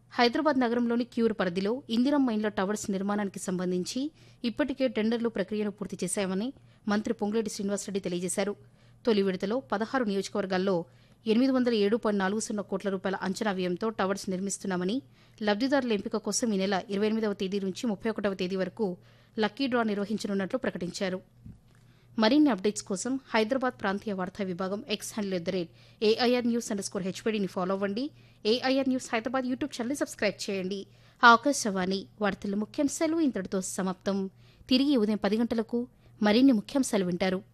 హైదరాబాద్ నగరంలోని క్యూర్ పరిధిలో ఇందిరమ్మ ఇండ్ల టవర్స్ నిర్మాణానికి సంబంధించి ఇప్పటికే టెండర్లు ప్రక్రియను పూర్తి చేశామని మంత్రి పొంగులేటి శ్రీనివాసరెడ్డి తెలియజేశారు తొలి విడతలో పదహారు నియోజకవర్గాల్లో ఎనిమిది వందల ఏడు పాయింట్ నాలుగు సున్నా కోట్ల రూపాయల అంచనా వ్యయంతో టవర్స్ నిర్మిస్తున్నామని లబ్దిదారుల ఎంపిక కోసం ఈ నెల ఇరవై ఎనిమిదవ తేదీ నుంచి ముప్పై ఒకటవ తేదీ వరకు లక్కీ డ్రా నిర్వహించనున్నట్లు ప్రకటించారు మరిన్ని అప్డేట్స్ కోసం హైదరాబాద్ ప్రాంతీయ వార్తా విభాగం X handle at the rate A I R news underscore స్కోర్ హెచ్పీడీని ఫాలో అవ్వండి ఏఐఆర్ న్యూస్ హైదరాబాద్ యూట్యూబ్ ఛానల్ని సబ్స్క్రైబ్ చేయండి ఆకాశవాణి వార్తల ముఖ్యాంశాలు ఇంతటితో సమాప్తం తిరిగి ఉదయం పది గంటలకు మరిన్ని ముఖ్యాంశాలు వింటారు